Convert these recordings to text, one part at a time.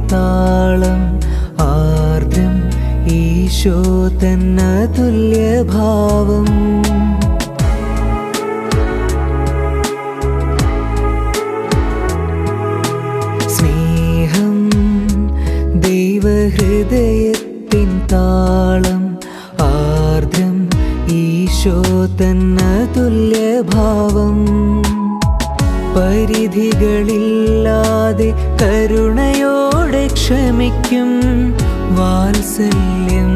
താളം ആർദ്രം ഈശോ തന്ന തുല്യഭാവം സ്നേഹം ദൈവഹൃദയത്തിൻ താളം ആർദ്രം ഈശോ തന്ന തുല്യഭാവം പരിധികളില്ലാതെ കരുണയോടെ ക്ഷമിക്കും വാത്സല്യം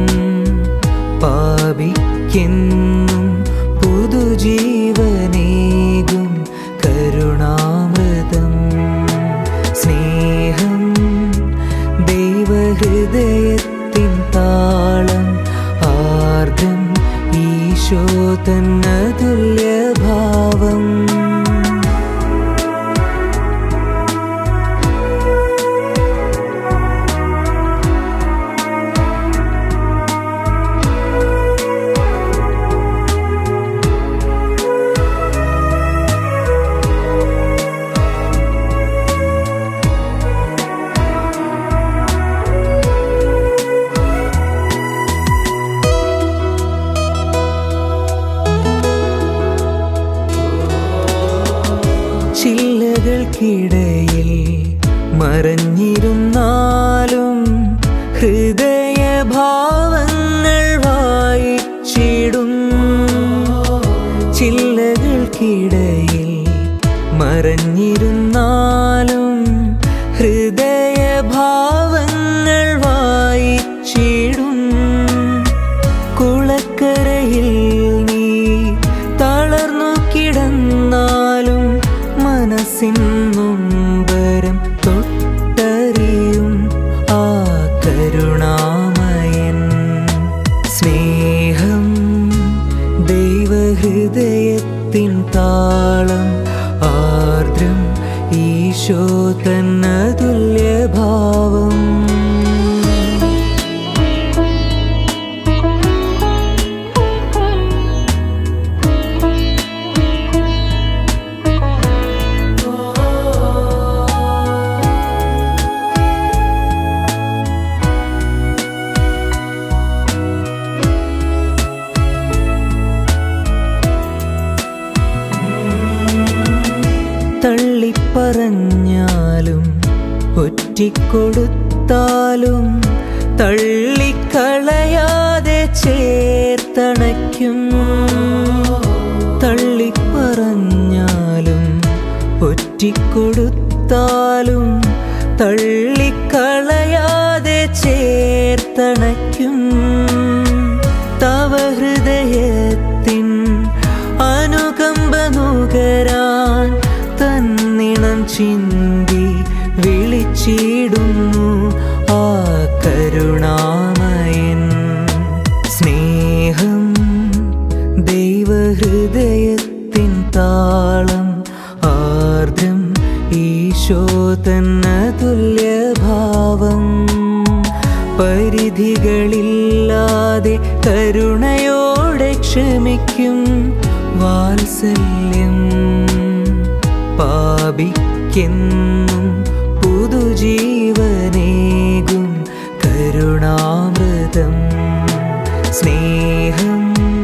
പാപിക്കെന്നും പുതുജീവനേകും കരുണാമൃതം സ്നേഹം ദൈവഹൃദയത്തിൻ താളം ആർദ്രം ഈശോ തന്ന തുല്യഭാവം ചില്ലകൾക്കിടയിൽ മറഞ്ഞിരുന്നാലും ഹൃദയഭാവങ്ങൾ വായിച്ചിടും ചില്ലകൾക്കിടയിൽ മറഞ്ഞിരുന്നാലും ഹൃദയഭാവങ്ങൾ വായിച്ചിടും കുളക്കരയിൽ നീ തളർന്നു കിടന്നാലും മനസ്സിൻ നൊമ്പരം തൊട്ടറിയും ആ കരുണാമയൻ സ്നേഹം ദൈവഹൃദയത്തിൻ താളം ആർദ്രം ഈശോ തന്ന തുല്യഭാവം തള്ളിപ്പറഞ്ഞാലും ഒറ്റിക്കൊടുത്താലും തള്ളിക്കളയാതെ ചേർത്തണയ്ക്കും തള്ളിപ്പറഞ്ഞാലും ഒറ്റിക്കൊടുത്താലും തള്ളിക്കളയാതെ ചേർത്തണയ്ക്കും തവ ഹൃദയത്തിൻ അനുകമ്പ നുകരാൻ തന്നിണം ചിന്തി വിളിച്ചിടുന്നു ആ കരുണാമയൻ സ്നേഹം ദൈവഹൃദയത്തിൻ താളം ആർദ്രം ഈശോ തന്ന തുല്യഭാവം പരിധികളില്ലാതെ കരുണയോടെ ക്ഷമിക്കും വാത്സല്യം പാപിക്കെന്നും പുതുജീവനേകും കരുണാമൃതം സ്നേഹം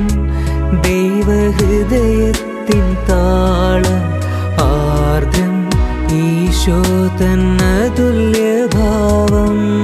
ദൈവഹൃദയത്തിൻ താളം ആർദ്രം ഈശോ തന്ന തുല്യഭാവം